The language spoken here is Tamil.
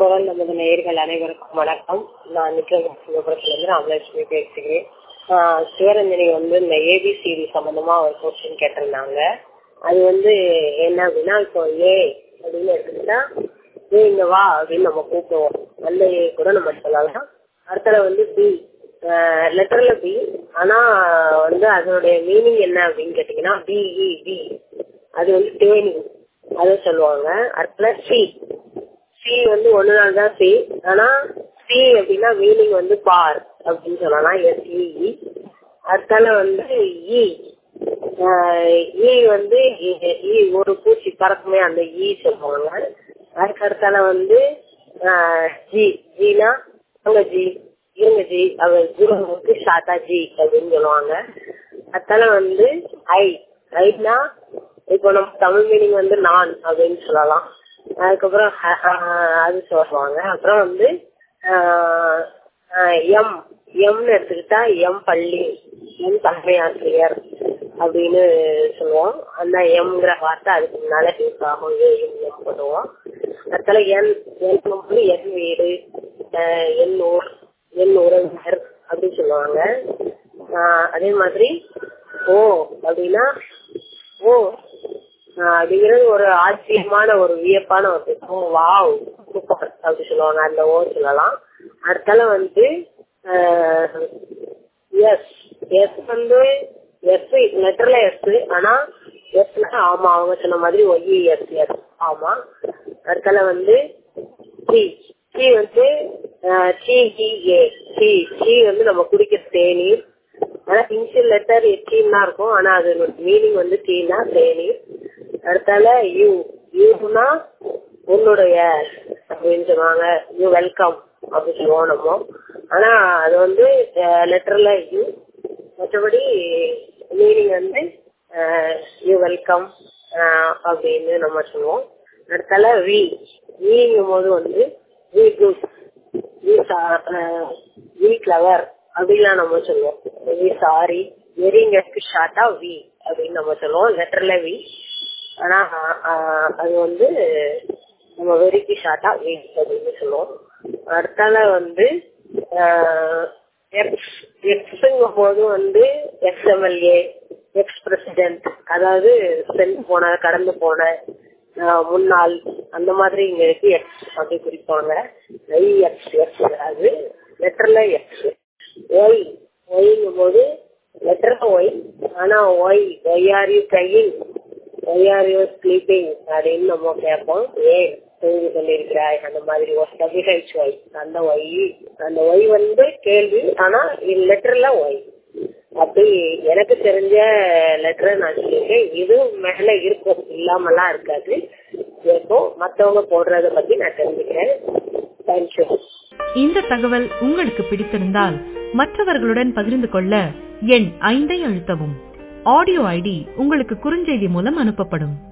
குரல் நமது நேயர்கள் அனைவருக்கும் வணக்கம் நான் நிக்கலட்சுமிபுரத்துலேருந்து ராமலட்சுமி பேசுகிறேன் ஆஹ் சிவரஞ்சனி வந்து இந்த ஏபிசிடி சம்பந்தமா ஒரு கொஸ்டின் கேட்டிருந்தாங்க அது வந்து என்ன அப்படின்னா இப்போ ஏ அப்படின்னு எடுத்துக்கிட்டா ஏ இங்க வா அப்படின்னு நம்ம கூப்பிடுவோம் அந்த ஏ கூட நம்ம சொல்லலாம் அடுத்தது வந்து பி லெட்டர்ல பி ஆனா வந்து அதனுடைய மீனிங் என்ன அப்படின்னு கேட்டீங்கன்னா பிஇ பி அது வந்து தேனி அதை சொல்லுவாங்க அடுத்தது சி சி வந்து ஒன்னு நாள் தான் சி ஆனா சி அப்படின்னா மீனிங் வந்து பார் அப்படின்னு சொல்லலாம் எஸ்இஇ அடுத்தால வந்து இ இ வந்து இ ஒரு பூச்சி பறக்குமே அந்த இ சொல்லுவாங்க அதுக்கு அடுத்தால வந்து ஜி ஜினா அங்க ஜி இருங்க ஜி அவர் குருவுக்கு ஷாத்தா ஜி அப்படின்னு சொல்லுவாங்க அடுத்தால வந்து ஐ ஐனா இப்போ நம்ம தமிழ் மீனிங் வந்து நான் அப்படின்னு சொல்லலாம் அதுக்கப்புறம் அது சொல்லுவாங்க அப்புறம் வந்து எம் எம்னு எடுத்துக்கிட்டா எம் பள்ளி எம் தலைமை ஆசிரியர் அப்படின்னு சொல்லுவோம் அந்த எம்ங்கிற வார்த்தை அதுக்கு முன்னால யூஸ் ஆகும் எம் பண்ணுவோம் அடுத்தால என் என் வந்து என் வீடு என் ஊர் என் உறவினர் அப்படின்னு சொல்லுவாங்க அதே மாதிரி ஓ அப்படின்னா ஓ அப்படிங்கிறது ஒரு ஆச்சரியமான ஒரு வியப்பான ஒரு ஓ வாவ் சூப்பர் அப்படி சொல்லுவாங்க அந்த ஓ சொல்லலாம் அடுத்தால வந்து எஸ் எஸ் வந்து எஸ் லெட்டர்ல எஸ் ஆனா எஸ்னா ஆமா அவங்க சொன்ன மாதிரி ஒய் எஸ் எஸ் ஆமா அடுத்தால வந்து சி சி வந்து C G A C C வந்து நம்ம குடிக்கிற தேநீர் ஆனா இனிஷியல் லெட்டர் எச்சின்னா இருக்கும் ஆனா அது மீனிங் வந்து டீனா தேநீர் அடுத்தால யூ யூனா உன்னுடைய அப்படின்னு சொல்லுவாங்க யூ வெல்கம் அப்படி சொல்லுவோம் நம்ம ஆனா அது வந்து லெட்டர்ல யூ மற்றபடி மீனிங் வந்து யூ வெல்கம் அப்படின்னு நம்ம சொல்லுவோம் அடுத்தால வி விங்கும் போது வந்து V good V V clever அப்படின்லாம் நம்ம சொல்லுவோம் வி சாரி வெரிங்கிறதுக்கு ஷார்ட்டா வி அப்படின்னு நம்ம சொல்லுவோம் லெட்டர்ல வி ஆனா அது வந்து நம்ம வெரிக்கு ஷார்ட்டா வி அப்படின்னு சொல்லுவோம் அடுத்தால வந்து எக்ஸ் எக்ஸுங்கும் போது வந்து எக்ஸ்எம்எல்ஏ எக்ஸ் பிரசிடென்ட் அதாவது சென்று போன கடந்து போன முன்னாள் அந்த மாதிரி இங்க இருக்கு எக்ஸ் அப்படி குறிப்பாங்க ஐ எக்ஸ் எக்ஸ் அது லெட்டர்ல எக்ஸ் ஒய் ஒய்ங்கும் போது லெட்டர்ல ஒய் ஆனா Y why are you crying why are you sleeping அப்படின்னு நம்ம கேட்போம் ஏன் தூங்கி கொண்டிருக்கிறாய் அந்த மாதிரி டபிள்ஹெச் ஒய் அந்த ஒய் அந்த ஒய் வந்து கேள்வி ஆனா லெட்டர்ல ஒய் அப்படி எனக்கு தெரிஞ்ச லெட்டரை நான் சொல்லியிருக்கேன் இது மேல இருக்கும் இல்லாமலாம் இருக்காது இருக்கும் மத்தவங்க போடுறத பத்தி நான் தெரிஞ்சுக்கிறேன் தேங்க்யூ இந்த தகவல் உங்களுக்கு பிடித்திருந்தால் மற்றவர்களுடன் பகிர்ந்து கொள்ள எண் ஐந்தை அழுத்தவும் ஆடியோ ஐடி உங்களுக்கு குறுஞ்செய்தி மூலம் அனுப்பப்படும்